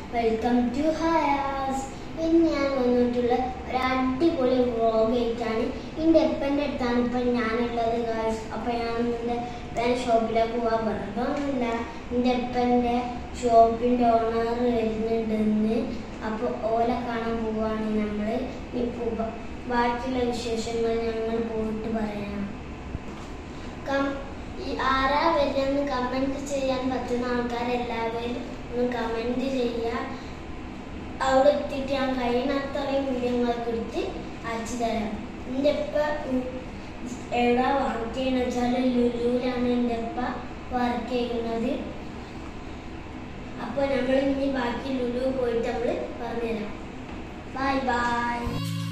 welcome to Hayas ഇന്ന് ഞാൻ വന്നിട്ടുള്ള ഒരു അടിപൊളി വ്ളോഗ് ആയിട്ടാണ് എൻ്റെ എപ്പൻ്റെ അടുത്താണ് ഇപ്പം ഞാനുള്ളത് ഗായ്സ് അപ്പം ഞാൻ എൻ്റെ ഞാൻ ഷോപ്പിലേക്ക് പോകാൻ പറഞ്ഞില്ല എൻ്റെ എപ്പൻ്റെ ഷോപ്പിൻ്റെ ഓണർ വരുന്നുണ്ടെന്ന് അപ്പോൾ ഓല കാണാൻ പോവാണ് നമ്മൾ ഇപ്പോൾ ബാക്കിയുള്ള വിശേഷങ്ങൾ ഞങ്ങൾ പോയിട്ട് പറയാം കം ഈ ആരാ വരുന്നെന്ന് കമൻറ്റ് ചെയ്യാൻ പറ്റുന്ന ആൾക്കാരെല്ലാവരും ഒന്ന് കമൻറ്റ് ചെയ്യുക അവിടെ എത്തിയിട്ട് ഞാൻ കഴിയുന്നത്രയും വീഡിയോകളൊക്കെ എടുത്ത് അയച്ചു തരാം എൻ്റെ ഉപ്പ എവിടെ വർക്ക് ചെയ്യുന്നത് വെച്ചാൽ ലുലുവിലാണ് എൻ്റെ ഉപ്പ വർക്ക് ചെയ്യുന്നത് അപ്പോൾ നമ്മൾ ഇനി ബാക്കി ലുലു പോയിട്ട് നമ്മൾ പറഞ്ഞുതരാം ബൈ ബൈ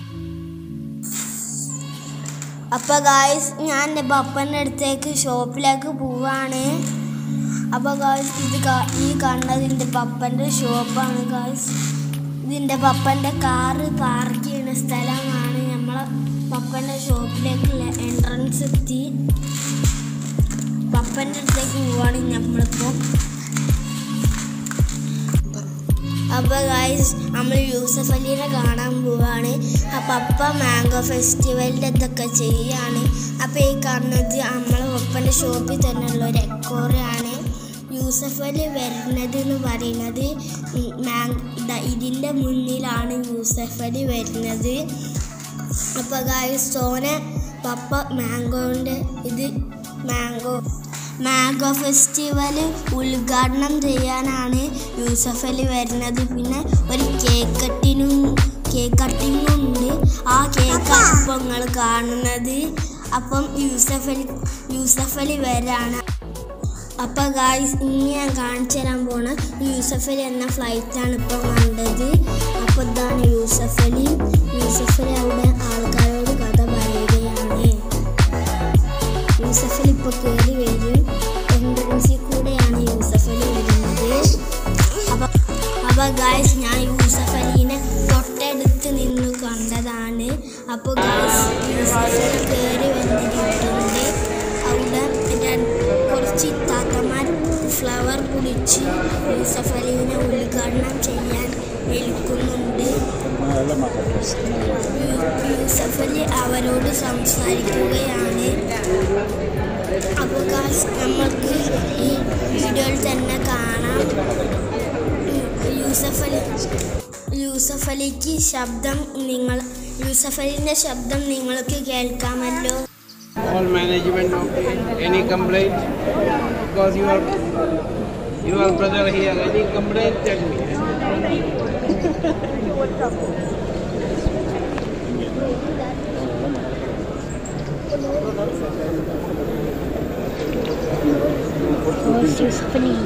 അപ്പൊ ഗായ്സ് ഞാൻ എൻ്റെ പപ്പൻ്റെ അടുത്തേക്ക് ഷോപ്പിലേക്ക് പോവാണ് അപ്പൊ ഗായ്സ് ഇത് കാ- ഈ കാണുന്നത് എൻ്റെ പപ്പൻ്റെ ഷോപ്പാണ് ഗായ്സ് ഇതിൻ്റെ പപ്പൻ്റെ കാറ് പാർക്ക് ചെയ്യുന്ന സ്ഥലമാണ് നമ്മളെ പപ്പൻ്റെ ഷോപ്പിലേക്കുള്ള എൻട്രൻസ് എത്തി പപ്പൻ്റെ അടുത്തേക്ക് പോവാണ് നമ്മളിപ്പോൾ അപ്പൊ ഗായ്സ് നമ്മൾ യൂസഫ് അലീനെ കാണാൻ പോവാണ് അപ്പൊ അപ്പ മാംഗോ ഫെസ്റ്റിവലിൻ്റെ ഇതൊക്കെ ചെയ്യാണ് അപ്പൊ ഈ കാണുന്നത് നമ്മളെ ഒപ്പൻ്റെ ഷോപ്പിൽ തന്നെയുള്ള ഒരു എക്കോറാണ് യൂസഫ് അലി വരുന്നത് എന്ന് പറയുന്നത് ഈ മാങ് ദാ ഇതിൻ്റെ മുന്നിലാണ് യൂസഫ് അലി വരുന്നത് അപ്പോൾ ഗായ്സ് സോന പപ്പ മാംഗോൻ്റെ ഇത് മാംഗോ മാംഗോ ഫെസ്റ്റിവൽ ഉദ്ഘാടനം ചെയ്യാനാണ് യൂസഫ് അലി വരുന്നത് പിന്നെ ഒരു കേക്ക് കട്ടിനും കേക്ക് കട്ടിങ്ങും ഉണ്ട് ആ കേക്കാണ് ഇപ്പോൾ നിങ്ങൾ കാണുന്നത് അപ്പം യൂസഫ് അലി യൂസഫ് അലി വരാണ് അപ്പോൾ ഗായ്സ് ഇനി ഞാൻ കാണിച്ചു തരാൻ പോണ യൂസഫ് അലി എന്ന ഫ്ലൈറ്റാണ് ഇപ്പോൾ കണ്ടത് അപ്പോൾ ഇതാണ് യൂസഫ് അലി യൂസഫ് അലി അവിടെ ആൾക്കാരോട് കഥ പറയുകയാണ് യൂസഫ് അലി ഇപ്പോൾ കയറി വരും എൻട്രൻസിൽ കൂടെയാണ് യൂസഫ് അലി വരുന്നത് അപ്പോൾ അപ്പോൾ ഗായ്സ് ഞാൻ യൂസഫ് അലീനെ തൊട്ടടുത്ത് നിന്ന് കണ്ടതാണ് അപ്പോൾ ഗായ്സ് യൂസഫ് അലി കയറി വന്നിട്ടുണ്ട് അവിടെ രണ്ട് കുറച്ച് താത്തമാർ ഫ്ലവർ കുടിച്ച് യൂസഫ് അലീനെ ഉദ്ഘാടനം ചെയ്യാൻ വിളിക്കുന്നുണ്ട് യൂ- യൂസഫ് അലി അവരോട് സംസാരിക്കുകയാണ് അപ്പോൾ ഗായ്സ് നമ്മൾക്ക് ഈ വീഡിയോയിൽ തന്നെ കാണാം യൂസഫ് അലി യൂസഫ് അലിക്ക് ശബ്ദം നിങ്ങൾ യൂസഫ് അലിൻ്റെ ശബ്ദം നിങ്ങൾക്ക് കേൾക്കാമല്ലോ all management okay any complaint because you are your brother here any complaint tell me Yusuf Ali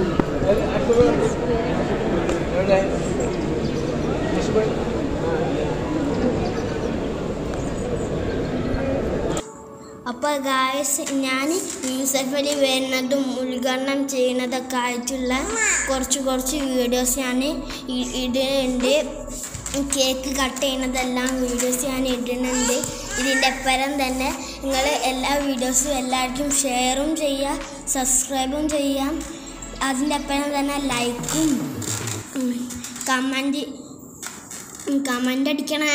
അപ്പോൾ ഗായസ് ഞാൻ യൂസഫ് അലി വരുന്നതും ഉദ്ഘാടനം ചെയ്യുന്നതൊക്കെ ആയിട്ടുള്ള കുറച്ച് കുറച്ച് വീഡിയോസ് ഞാൻ ഇ- ഇടുന്നുണ്ട് കേക്ക് കട്ട് ചെയ്യുന്നതെല്ലാം വീഡിയോസ് ഞാൻ ഇടുന്നുണ്ട് ഇതിൻ്റെ പരം തന്നെ നിങ്ങൾ എല്ലാ വീഡിയോസും എല്ലാവർക്കും ഷെയറും ചെയ്യുക സബ്സ്ക്രൈബും ചെയ്യാം അതിൻ്റെ പരം തന്നെ ലൈക്കും കമൻറ്റ് കമൻ്റ് അടിക്കണേ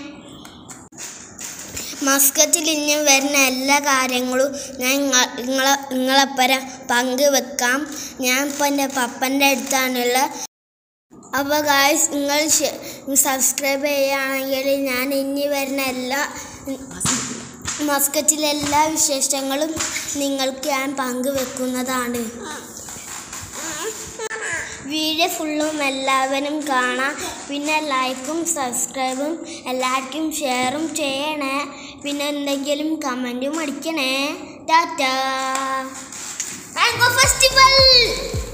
മസ്കറ്റിൽ ഇനി വരുന്ന എല്ലാ കാര്യങ്ങളും ഞാൻ ഇങ്ങ- നിങ്ങളെ നിങ്ങളെപ്പരം പങ്കുവെക്കാം ഞാൻ ഇപ്പം എൻ്റെ പപ്പൻ്റെ അടുത്താണുള്ള അപ്പോൾ ഗായ്സ് നിങ്ങൾ സബ്സ്ക്രൈബ് ചെയ്യുകയാണെങ്കിൽ ഞാൻ ഇനി വരുന്ന എല്ലാ മസ്കറ്റിലെ എല്ലാ വിശേഷങ്ങളും നിങ്ങൾക്ക് ഞാൻ പങ്കുവെക്കുന്നതാണ് വീഡിയോ ഫുള്ളും എല്ലാവരും കാണാം പിന്നെ ലൈക്കും സബ്സ്ക്രൈബും എല്ലാവർക്കും ഷെയറും ചെയ്യണേ പിന്നെ എന്തെങ്കിലും കമൻറ്റും അടിക്കണേ ടാറ്റാ മാംഗോ ഫെസ്റ്റിവൽ